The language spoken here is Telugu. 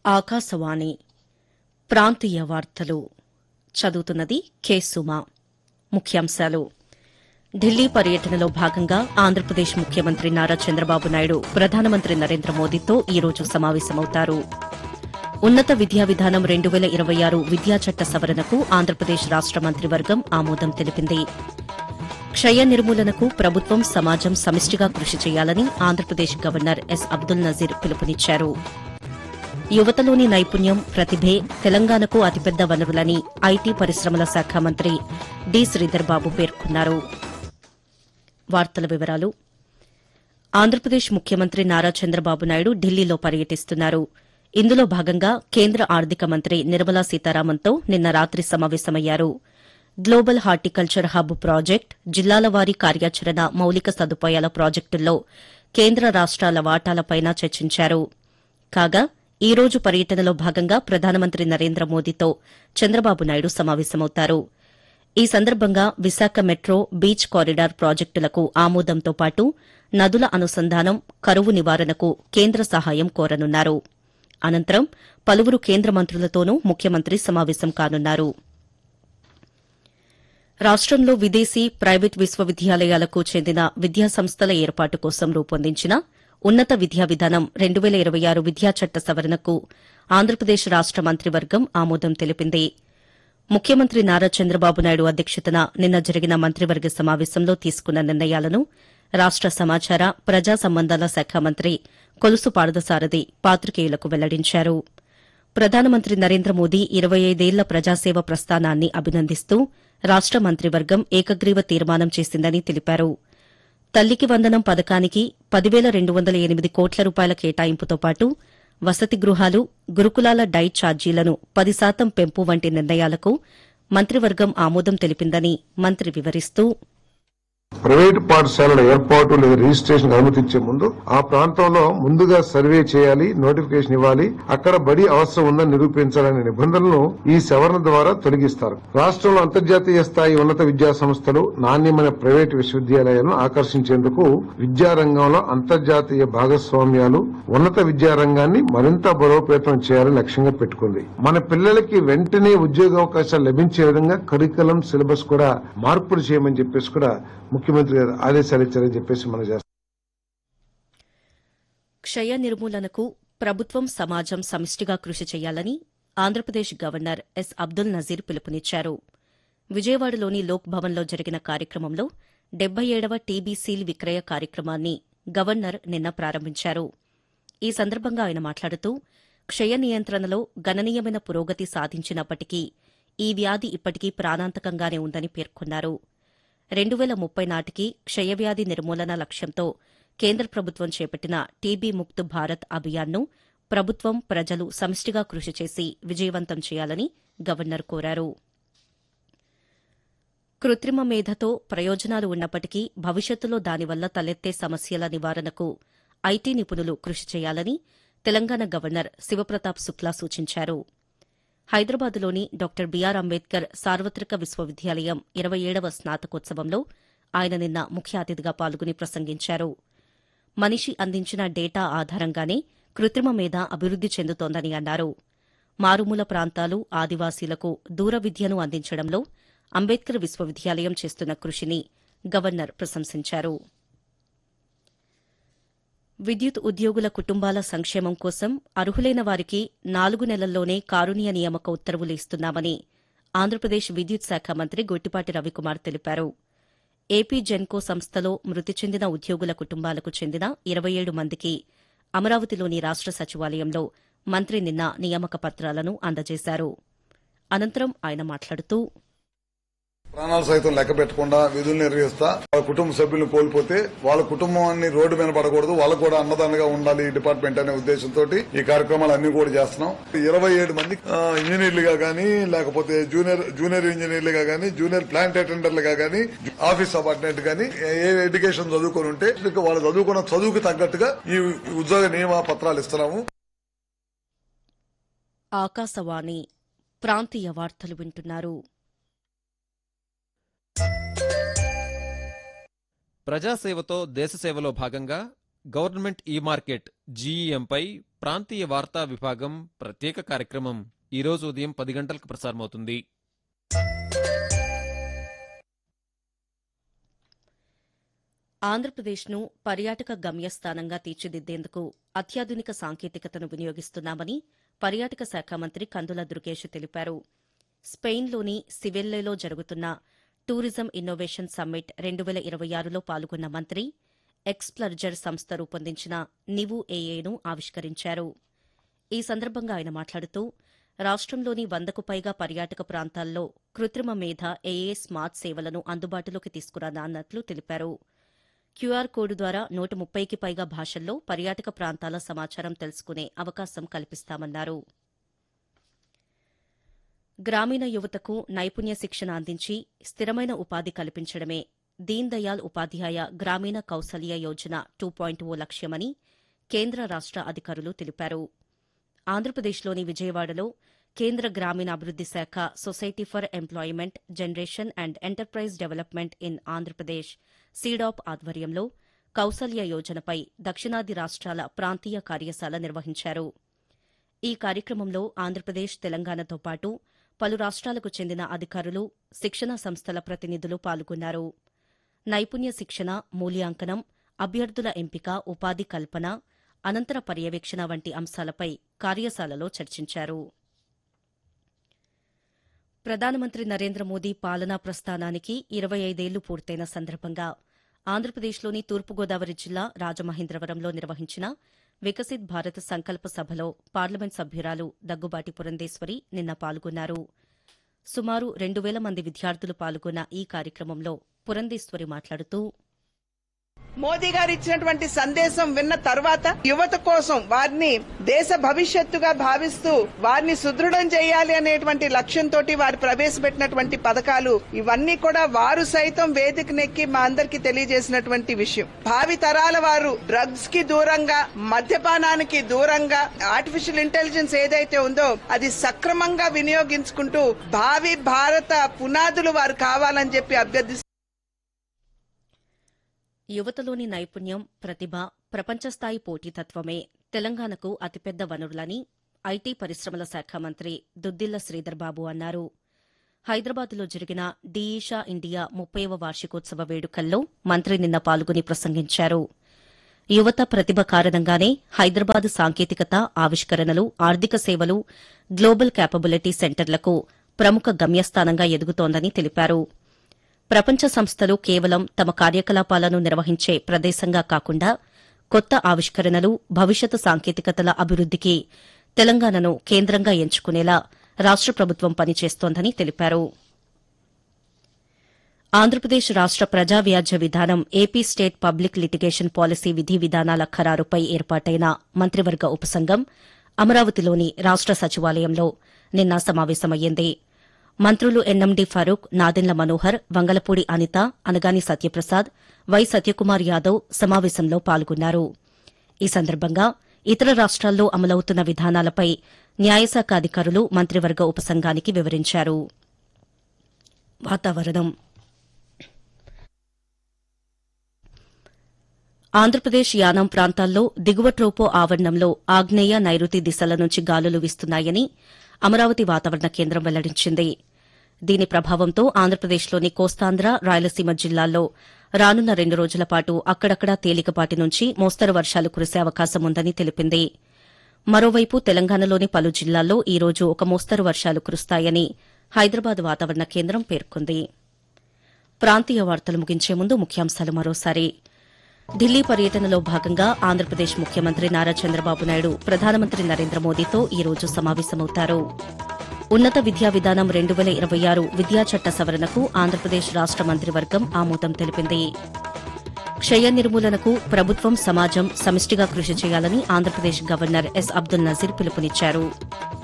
ఆకాశవాణి ప్రాంతీయ వార్తలు చదువుతున్నది కె సుమా ముఖ్యాంశాలు ఢిల్లీ పర్యటనలో భాగంగా ఆంధ్రప్రదేశ్ ముఖ్యమంత్రి నారా చంద్రబాబు నాయుడు ప్రధానమంత్రి నరేంద్ర మోదీతో ఈ రోజు సమావేశమవుతారు ఉన్నత విద్యా విధానం రెండు వేల ఇరవై ఆరు విద్యా చట్ట సవరణకు ఆంధ్రప్రదేశ్ రాష్ట మంత్రివర్గం ఆమోదం తెలిపింది క్షయ నిర్మూలనకు ప్రభుత్వం సమాజం సమిష్టిగా కృషి చేయాలని ఆంధ్రప్రదేశ్ గవర్నర్ ఎస్ అబ్దుల్ నజీర్ పిలుపునిచ్చారు యువతలోని నైపుణ్యం ప్రతిభే తెలంగాణకు అతిపెద్ద వనరులని ఐటీ పరిశ్రమల శాఖ మంత్రి డి శ్రీధర్ బాబు పేర్కొన్నారు వార్తల వివరాలు ఆంధ్రప్రదేశ్ ముఖ్యమంత్రి నారా చంద్రబాబు నాయుడు ఢిల్లీలో పర్యటిస్తున్నారు ఇందులో భాగంగా కేంద్ర ఆర్థిక మంత్రి నిర్మలా సీతారామన్తో నిన్న రాత్రి సమావేశమయ్యారు గ్లోబల్ హార్టికల్చర్ హబ్ ప్రాజెక్ట్ జిల్లాల వారీ కార్యాచరణ మౌలిక సదుపాయాల ప్రాజెక్టుల్లో కేంద్ర రాష్ట్రాల వాటాలపైన చర్చించారు కాగా ఈ రోజు పర్యటనలో భాగంగా ప్రధానమంత్రి నరేంద్ర మోదీతో చంద్రబాబు నాయుడు సమావేశమవుతారు ఈ సందర్భంగా విశాఖ మెట్రో బీచ్ కారిడార్ ప్రాజెక్టులకు ఆమోదంతో పాటు నదుల అనుసంధానం కరువు నివారణకు కేంద్ర సహాయం కోరనున్నారు అనంతరం పలువురు కేంద్ర మంత్రులతోనూ ముఖ్యమంత్రి సమావేశం కానున్నారు రాష్టంలో విదేశీ ప్రైవేట్ విశ్వవిద్యాలయాలకు చెందిన విద్యా సంస్థల ఏర్పాటు కోసం రూపొందించిన ఉన్నత విద్యా విధానం రెండు వేల ఇరవై ఆరు విద్యా చట్ట సవరణకు ఆంధ్రప్రదేశ్ రాష్ట మంత్రివర్గం ఆమోదం తెలిపింది ముఖ్యమంత్రి నారా చంద్రబాబు నాయుడు అధ్యక్షతన నిన్న జరిగిన మంత్రివర్గ సమావేశంలో తీసుకున్న నిర్ణయాలను రాష్ట సమాచార ప్రజా సంబంధాల శాఖ మంత్రి కొలుసు పార్థసారథి పాత్రికేయులకు వెల్లడించారు ప్రధానమంత్రి నరేంద్ర మోదీ ఇరవై ఐదేళ్ల ప్రజాసేవ ప్రస్థానాన్ని అభినందిస్తూ రాష్ట మంత్రివర్గం ఏకగ్రీవ తీర్మానం చేసిందని తెలిపారు తల్లికి వందనం పథకానికి పదివేల రెండు వందల ఎనిమిది కోట్ల రూపాయల కేటాయింపుతో పాటు వసతి గృహాలు గురుకులాల డైట్ ఛార్జీలను పది శాతం పెంపు వంటి నిర్ణయాలకు మంత్రివర్గం ఆమోదం తెలిపిందని మంత్రి వివరిస్తూ ప్రైవేటు పాఠశాలల ఏర్పాటు లేదా రిజిస్ట్రేషన్ అనుమతించే ముందు ఆ ప్రాంతంలో ముందుగా సర్వే చేయాలి నోటిఫికేషన్ ఇవ్వాలి అక్కడ బడి అవసరం ఉందని నిరూపించాలనే నిబంధనలను ఈ సవరణ ద్వారా తొలగిస్తారు రాష్ట్రంలో అంతర్జాతీయ స్థాయి ఉన్నత విద్యా సంస్థలు నాణ్యమైన ప్రైవేటు విశ్వవిద్యాలయాలను ఆకర్షించేందుకు విద్యారంగంలో అంతర్జాతీయ భాగస్వామ్యాలు ఉన్నత విద్యారంగాన్ని మరింత బలోపేతం చేయాలని లక్ష్యంగా పెట్టుకుంది మన పిల్లలకి వెంటనే ఉద్యోగావకాశాలు లభించే విధంగా కరికులం సిలబస్ కూడా మార్పులు చేయమని చెప్పేసి కూడా ముఖ్యమంత్రి గారు ఆదేశాలు ఇచ్చారని చెప్పేసి మనం చేస్తాం క్షయ నిర్మూలనకు ప్రభుత్వం సమాజం సమిష్టిగా కృషి చేయాలని ఆంధ్రప్రదేశ్ గవర్నర్ ఎస్ అబ్దుల్ నజీర్ పిలుపునిచ్చారు విజయవాడలోని లోక్ భవన్లో జరిగిన కార్యక్రమంలో డెబ్బై ఏడవ టీబీ సీల్ విక్రయ కార్యక్రమాన్ని గవర్నర్ నిన్న ప్రారంభించారు ఈ సందర్భంగా ఆయన మాట్లాడుతూ క్షయ నియంత్రణలో గణనీయమైన పురోగతి సాధించినప్పటికీ ఈ వ్యాధి ఇప్పటికీ ప్రాణాంతకంగానే ఉందని పేర్కొన్నారు రెండు వేల ముప్పై నాటికి క్షయవ్యాధి నిర్మూలన లక్ష్యంతో కేంద్ర ప్రభుత్వం చేపట్టిన టీబీ ముక్త్ భారత్ అభియాన్ను ప్రభుత్వం ప్రజలు సమిష్టిగా కృషి చేసి విజయవంతం చేయాలని గవర్నర్ కోరారు కృత్రిమ మేధతో ప్రయోజనాలు ఉన్నప్పటికీ భవిష్యత్తులో దానివల్ల తలెత్తే సమస్యల నివారణకు ఐటీ నిపుణులు కృషి చేయాలని తెలంగాణ గవర్నర్ శివప్రతాప్ శుక్లా సూచించారు హైదరాబాద్లోని డాక్టర్ బీఆర్ అంబేద్కర్ సార్వత్రిక విశ్వవిద్యాలయం ఇరవై ఏడవ స్నాతకోత్సవంలో ఆయన నిన్న ముఖ్య అతిథిగా పాల్గొని ప్రసంగించారు మనిషి అందించిన డేటా ఆధారంగానే కృత్రిమ మేధ అభివృద్ది చెందుతోందని అన్నారు మారుమూల ప్రాంతాలు ఆదివాసీలకు దూర విద్యను అందించడంలో అంబేద్కర్ విశ్వవిద్యాలయం చేస్తున్న కృషిని గవర్నర్ ప్రశంసించారు విద్యుత్ ఉద్యోగుల కుటుంబాల సంక్షేమం కోసం అర్హులైన వారికి నాలుగు నెలల్లోనే కారుణ్య నియామక ఉత్తర్వులు ఇస్తున్నామని ఆంధ్రప్రదేశ్ విద్యుత్ శాఖ మంత్రి గొట్టిపాటి రవికుమార్ తెలిపారు ఏపీ జెన్కో సంస్థలో మృతి చెందిన ఉద్యోగుల కుటుంబాలకు చెందిన ఇరవై ఏడు మందికి అమరావతిలోని రాష్ట సచివాలయంలో మంత్రి నిన్న నియామక పత్రాలను అందజేశారు అనంతరం ఆయన మాట్లాడుతూ ప్రాణాలు సైతం లెక్క పెట్టకుండా విధులు నిర్వహిస్తా వాళ్ళ కుటుంబ సభ్యులను కోల్పోతే వాళ్ళ కుటుంబాన్ని రోడ్డు మీద పడకూడదు వాళ్ళకు కూడా అన్నదానంగా ఉండాలి ఈ డిపార్ట్మెంట్ అనే ఉద్దేశంతో ఈ కార్యక్రమాలు అన్ని కూడా చేస్తున్నాం ఇరవై ఏడు మంది ఆ, ఇంజనీర్లుగా గానీ లేకపోతే జూనియర్ జూనియర్ ఇంజనీర్లుగా గానీ జూనియర్ ప్లాంట్ అటెండర్లుగా గానీ ఆఫీస్ సబార్డినేట్ గానీ ఏ ఎడ్యుకేషన్ చదువుకొని ఉంటే ఇక వాళ్ళు చదువుకున్న చదువుకు తగ్గట్టుగా ఈ ఉద్యోగ నియమ పత్రాలు ఇస్తున్నాము ఆకాశవాణి ప్రాంతీయ వార్తలు వింటున్నారు ప్రజాసేవతో దేశసేవలో భాగంగా గవర్నమెంట్ ఈ మార్కెట్ జీఈఎంపై ప్రాంతీయ వార్తా విభాగం ప్రత్యేక కార్యక్రమం ఈరోజు ఉదయం పది గంటలకు ప్రసారమవుతుంది ఆంధ్రప్రదేశ్ను పర్యాటక గమ్యస్థానంగా తీర్చిదిద్దేందుకు అత్యాధునిక సాంకేతికతను వినియోగిస్తున్నామని పర్యాటక శాఖ మంత్రి కందుల దుర్గేష్ తెలిపారు స్పెయిన్లోని సివెల్లేలో జరుగుతున్న టూరిజం ఇన్నోవేషన్ సమ్మిట్ రెండు వేల ఇరవై ఆరులో పాల్గొన్న మంత్రి ఎక్స్ప్లర్జర్ సంస్థ రూపొందించిన నివు ఏఏను ఆవిష్కరించారు ఈ సందర్భంగా ఆయన మాట్లాడుతూ రాష్టంలోని వందకు పైగా పర్యాటక ప్రాంతాల్లో కృత్రిమ మేధ ఏఏ స్మార్ట్ సేవలను అందుబాటులోకి తీసుకురానున్నట్లు తెలిపారు క్యూఆర్ కోడ్ ద్వారా నూట ముప్పైకి పైగా భాషల్లో పర్యాటక ప్రాంతాల సమాచారం తెలుసుకునే అవకాశం కల్పిస్తామన్నారు గ్రామీణ యువతకు నైపుణ్య శిక్షణ అందించి స్థిరమైన ఉపాధి కల్పించడమే Deen Dayal Upadhyaya Grameen Kaushalya Yojana two point O లక్ష్యమని కేంద్ర రాష్ట అధికారులు తెలిపారు ఆంధ్రప్రదేశ్లోని విజయవాడలో కేంద్ర గ్రామీణాభివృద్ది శాఖ society for employment generation and enterprise development in Andhra Pradesh SEEDAP ఆధ్వర్యంలో కౌసల్య యోజనపై దక్షిణాది రాష్ట్రాల ప్రాంతీయ కార్యశాల నిర్వహించారు ఈ కార్యక్రమంలో ఆంధ్రప్రదేశ్ తెలంగాణతో పాటు పలు రాష్ట్రాలకు చెందిన అధికారులు శిక్షణ సంస్థల ప్రతినిధులు పాల్గొన్నారు నైపుణ్య శిక్షణ మూల్యాంకనం అభ్యర్థుల ఎంపిక ఉపాధి కల్పన అనంతర పర్యవేక్షణ వంటి అంశాలపై కార్యశాలలో చర్చించారు ప్రధానమంత్రి నరేంద్ర మోదీ పాలనా ప్రస్థానానికి ఇరవై ఐదేళ్లు పూర్తయిన సందర్భంగా ఆంధ్రప్రదేశ్లోని తూర్పుగోదావరి జిల్లా రాజమహేంద్రవరంలో నిర్వహించిన వికసిత్ భారత్ సంకల్ప సభలో పార్లమెంట్ సభ్యురాలు దగ్గుబాటి పురంధేశ్వరి నిన్న పాల్గొన్నారు సుమారు రెండు వేల మంది విద్యార్థులు పాల్గొన్న ఈ కార్యక్రమంలో పురంధేశ్వరి మాట్లాడుతూ మోదీ గారు ఇచ్చినటువంటి సందేశం విన్న తర్వాత యువత కోసం వారిని దేశ భవిష్యత్తుగా భావిస్తూ వారిని సుదృఢం చేయాలి అనేటువంటి లక్ష్యంతో వారు ప్రవేశపెట్టినటువంటి పథకాలు ఇవన్నీ కూడా వారు సైతం వేదికనెక్కి మా అందరికి తెలియజేసినటువంటి విషయం భావి తరాల వారు డ్రగ్స్ కి దూరంగా మద్యపానానికి దూరంగా ఆర్టిఫిషియల్ ఇంటెలిజెన్స్ ఏదైతే ఉందో అది సక్రమంగా వినియోగించుకుంటూ భావి భారత పునాదులు వారు కావాలని చెప్పి అభ్యర్థిస్తున్నారు యువతలోని నైపుణ్యం ప్రతిభ ప్రపంచస్థాయి పోటీతత్వమే తెలంగాణకు అతిపెద్ద వనరులని ఐటీ పరిశ్రమల శాఖ మంత్రి దుద్దిల్ల శ్రీధర్ బాబు అన్నారు హైదరాబాద్లో జరిగిన డీఈషా ఇండియా ముప్పైవ వార్షికోత్సవ వేడుకల్లో మంత్రి నిన్న పాల్గొని ప్రసంగించారు యువత ప్రతిభ కారణంగానే హైదరాబాద్ సాంకేతికత ఆవిష్కరణలు ఆర్థిక సేవలు గ్లోబల్ క్యాపబిలిటీ సెంటర్లకు ప్రముఖ గమ్యస్థానంగా ఎదుగుతోందని తెలిపారు ప్రపంచ సంస్థలు కేవలం తమ కార్యకలాపాలను నిర్వహించే ప్రదేశంగా కాకుండా కొత్త ఆవిష్కరణలు భవిష్యత్ సాంకేతికతల అభివృద్దికి తెలంగాణను కేంద్రంగా ఎంచుకునేలా రాష్ట ప్రభుత్వం పనిచేస్తోందని తెలిపారు ఆంధ్రప్రదేశ్ రాష్ట ప్రజా వ్యాజ్య విధానం AP state public litigation policy విధి విధానాల ఖరారుపై ఏర్పాటైన మంత్రివర్గ ఉపసంఘం అమరావతిలోని రాష్ట సచివాలయంలో నిన్న సమావేశమయ్యింది మంత్రులు ఎన్ఎండి ఫరూక్ నాదెండ్ల మనోహర్ వంగలపూడి అనిత అనగాని సత్యప్రసాద్ వై సత్యకుమార్ యాదవ్ సమావేశంలో పాల్గొన్నారు ఈ సందర్భంగా ఇతర రాష్ట్రాల్లో అమలవుతున్న విధానాలపై న్యాయశాఖ అధికారులు మంత్రివర్గ ఉపసంఘానికి వివరించారు వాతావరణం ఆంధ్రప్రదేశ్ యానాం ప్రాంతాల్లో దిగువ ట్రోపో ఆవరణంలో ఆగ్నేయ నైరుతి దిశల నుంచి గాలులు వీస్తున్నాయని అమరావతి వాతావరణ కేంద్రం వెల్లడించింది దీని ప్రభావంతో ఆంధ్రప్రదేశ్లోని కోస్తాంధ్ర రాయలసీమ జిల్లాల్లో రానున్న రెండు రోజుల పాటు అక్కడక్కడా తేలికపాటి నుంచి మోస్తరు వర్షాలు కురిసే అవకాశం ఉందని తెలిపింది మరోవైపు తెలంగాణలోని పలు జిల్లాల్లో ఈ రోజు ఒక మోస్తరు వర్షాలు కురుస్తాయని హైదరాబాద్ వాతావరణ కేంద్రం పేర్కొంది ప్రాంతీయ వార్తలు ముగించే ముందు ముఖ్యాంశాలు మరోసారి ఢిల్లీ పర్యటనలో భాగంగా ఆంధ్రప్రదేశ్ ముఖ్యమంత్రి నారా చంద్రబాబు నాయుడు ప్రధానమంత్రి నరేంద్ర మోదీతో ఈ రోజు సమావేశమవుతారు ఉన్నత విద్యా విధానం రెండు వేల ఇరవై ఆరు విద్యా చట్ట సవరణకు ఆంధ్రప్రదేశ్ రాష్ట మంత్రివర్గం ఆమోదం తెలిపింది క్షయ నిర్మూలనకు ప్రభుత్వం సమాజం సమిష్టిగా కృషి చేయాలని ఆంధ్రప్రదేశ్ గవర్నర్ ఎస్ అబ్దుల్ నజీర్ పిలుపునిచ్చారు